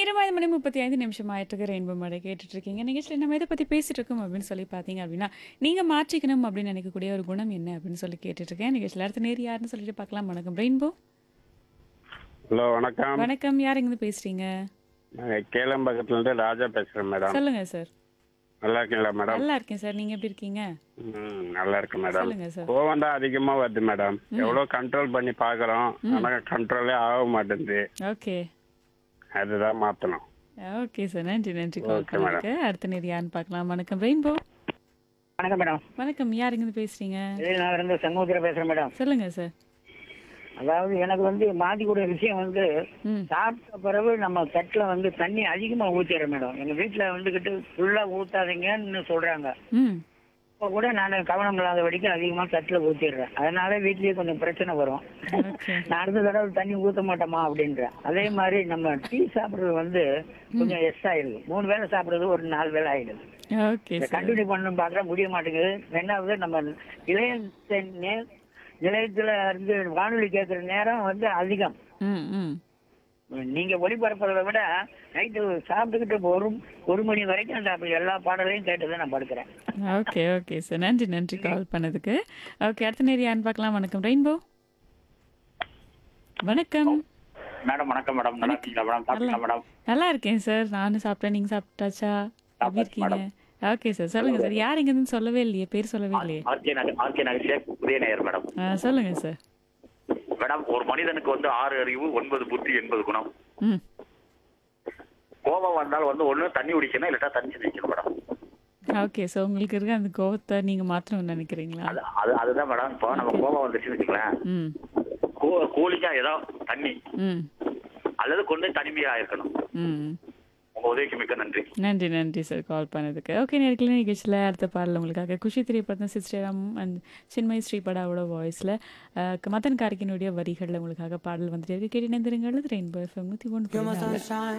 நேரம் ஐந்து மணி முப்பத்தி ஐந்து நிமிஷம் ஆயிட்டு ரெயின்போ மழை கேட்டுட்டு இருக்கீங்க நிகழ்ச்சியில் நம்ம எதை பற்றி பேசிட்டு இருக்கோம் அப்படின்னு சொல்லி பார்த்தீங்க அப்படின்னா நீங்கள் மாற்றிக்கணும் அப்படின்னு நினைக்கக்கூடிய ஒரு குணம் என்ன அப்படின்னு சொல்லி கேட்டுட்டு இருக்கேன் நிகழ்ச்சியில் அடுத்த நேர் யாருன்னு சொல்லிட்டு பார்க்கலாம் வணக்கம் ரெயின்போ ஹலோ வணக்கம் வணக்கம் யார் இருந்து பேசுறீங்க நான் கேளம்பக்கத்துல இருந்து ராஜா பேசுறேன் மேடம் சொல்லுங்க சார் நல்லா இருக்கீங்களா மேடம் நல்லா இருக்கேன் சார் நீங்க எப்படி இருக்கீங்க ம் நல்லா இருக்கு மேடம் சொல்லுங்க சார் கோவம் தான் அதிகமா வருது மேடம் எவ்வளவு கண்ட்ரோல் பண்ணி பாக்குறோம் ஆனா கண்ட்ரோலே ஆக மாட்டேங்குது ஓகே அதுதான் மாத்தணும் ஓகே சார் நன்றி நன்றி கால் Okay, madam. பண்ணதுக்கு அடுத்த நேர் யாருன்னு பார்க்கலாம் வணக்கம் ரெயின்போ வணக்கம் மேடம் வணக்கம் யார் இருந்து பேசுறீங்க இதில் நான் இருந்து சண்முகத்தில் பேசுறேன் மேடம் சொல்லுங்க சார் அதாவது எனக்கு வந்து மாத்திக்கூடிய விஷயம் வந்து ம் சாப்பிட்ட பிறகு நம்ம தட்டில் வந்து தண்ணி அதிகமா ஊத்திடுறேன் மேடம் எங்க வீட்டில் வந்துக்கிட்டு ஃபுல்லா ஊத்தாதீங்கன்னு சொல்றாங்க ம் இப்போ கூட நான் கவனம் இல்லாத வரைக்கும் அதிகமாக தட்டில் ஊத்திடுறேன் அதனால வீட்லயே கொஞ்சம் பிரச்சனை வரும் ஓகே நான் அடுத்த தடவை தண்ணி ஊத்த மாட்டோமா அப்படின்றேன் அதே மாதிரி நம்ம டீ சாப்பிடுறது வந்து கொஞ்சம் எஸ் ஆயிடுது மூணு வேளை சாப்பிடுறது ஒரு நாலு வேளை ஆயிடுது ஓகே இதை சார் கண்டினியூ பண்ணணும் பார்க்குறேன் முடிய மாட்டேங்குது ரெண்டாவது நம்ம இளைய நே- நிலையத்துல இருந்து வானொலி கேட்குற நேரம் வந்து அதிகம் ம் ம் நீங்க ஒளிபரப்புறதை விட நைட்டு சாப்பிட்டுக்கிட்டு ஒரு ஒரு மணி வரைக்கும் அந்த அப்ப எல்லா பாடலையும் கேட்டு தான் நான் படுக்கிறேன் ஓகே ஓகே சார் நன்றி நன்றி கால் பண்ணதுக்கு ஓகே அடுத்த நேரம் யாருன்னு பார்க்கலாம் வணக்கம் ரெயின்போ வணக்கம் மேடம் வணக்கம் மேடம் நல்லா இருக்கீங்களா மேடம் சாப்பிட்டீங்களா மேடம் நல்லா இருக்கேன் சார் நானும் சாப்பிட்டேன் நீங்க சாப்பிட்டாச்சா எப்படி சாப்பிட்டாச்சு, இருக்கீங்க ஓகே சார் சொல்லுங்க சார் யார் இங்கன்னு சொல்லவே இல்லையே பேர் சொல்லவே இல்லையே ஆர்கே நகர் ஆர்கே நகர் ஷேக் புதிய நேயர் மேடம் ஆ, சொல்லுங்க சார் மேடம் ஒரு மனிதனுக்கு வந்து ஆறு அறிவு ஒன்பது புத்தி எண்பது குணம் ம் கோபம் வந்தால் வந்து ஒண்ணு தண்ணி குடிக்கணும் இல்லாட்டா தண்ணி நிக்கணும் மேடம் ஓகே ஸோ உங்களுக்கு இருக்க அந்த கோவத்தை நீங்க மாற்றணும்னு நினைக்கிறீங்களா அது அது அதுதான் மேடம் இப்போ நம்ம கோபம் வந்துச்சுன்னு வச்சுங்களேன் ம் கூ- கூலிங்கா ஏதோ தண்ணி ம் அல்லது கொண்டு தனிமையா இருக்கணும் ம் உங்க உதவிக்கு மிக்க நன்றி நன்றி நன்றி சார் கால் பண்ணதுக்கு ஓகே நேரத்தில் நிகழ்ச்சியில் அடுத்த பாடல் உங்களுக்காக குஷி திரைப்படம் சிஸ்டராம் அண்ட் சின்மய் ஸ்ரீபடாவோட வாய்ஸில் மதன் கார்கினுடைய வரிகளில் உங்களுக்காக பாடல் வந்துட்டு இருக்கு கேட்டு நேர்ந்துருங்கள் ரெயின்போ எஃப்எம் நூற்றி ஒன்று